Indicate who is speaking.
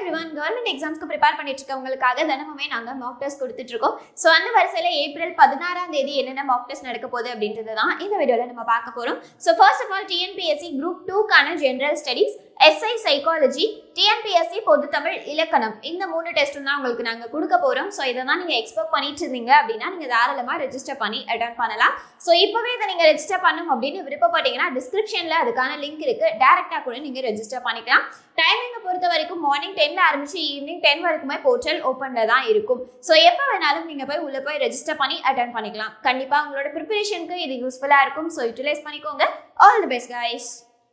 Speaker 1: everyone government எக்ஸாம்ஸ்க்கு prepare பண்ணிட்டு இருக்கவங்களுக்காக தினமுமே நாங்கள் மாக் டெஸ்ட் கொடுத்துட்டு இருக்கோம் ஸோ அந்த வரிசையில் ஏப்ரல் பதினாறாம் தேதி என்னென்ன மாக் டெஸ்ட் நடக்க போகுது அப்படின்றது தான் இந்த வீடியோவில் நம்ம பார்க்க போகிறோம் so first of all TNPSC group டூக்கான general studies SI psychology TNPSC பொதுத்தமிழ் இலக்கணம் இந்த மூணு டெஸ்ட்டும் தான் உங்களுக்கு நாங்கள் கொடுக்க போகிறோம் ஸோ இதை தான் நீங்கள் எக்ஸ்பெக்ட் பண்ணிட்டு இருந்தீங்க அப்படின்னா நீங்கள் தாராளமாக ரெஜிஸ்டர் பண்ணி அட்டன் பண்ணலாம் ஸோ இப்போவே இதை நீங்கள் ரெஜிஸ்டர் பண்ணணும் அப்படின்னு விருப்பப்பட்டீங்கன்னா டிஸ்கிரிப்ஷனில் அதுக்கான லிங்க் இருக்குது டேரெக்டாக கூட நீங்கள் ரெஜிஸ்டர் பண்ணிக்கலாம் டைமிங்கை பொறுத்த வரைக்கும் மார்னிங் டென் ஆரம்பிச்சு ஈவினிங் டென் வரைக்குமே போர்ட்டல் ஓப்பனில் தான் இருக்கும் ஸோ எப்போ வேணாலும் நீங்கள் போய் உள்ளே போய் ரெஜிஸ்டர் பண்ணி அட்டன் பண்ணிக்கலாம் கண்டிப்பாக உங்களோட ப்ரிப்பரேஷனுக்கு இது யூஸ்ஃபுல்லாக இருக்கும் ஸோ யூட்டிலைஸ் பண்ணிக்கோங்க ஆல் தி பெஸ்ட் கைஸ்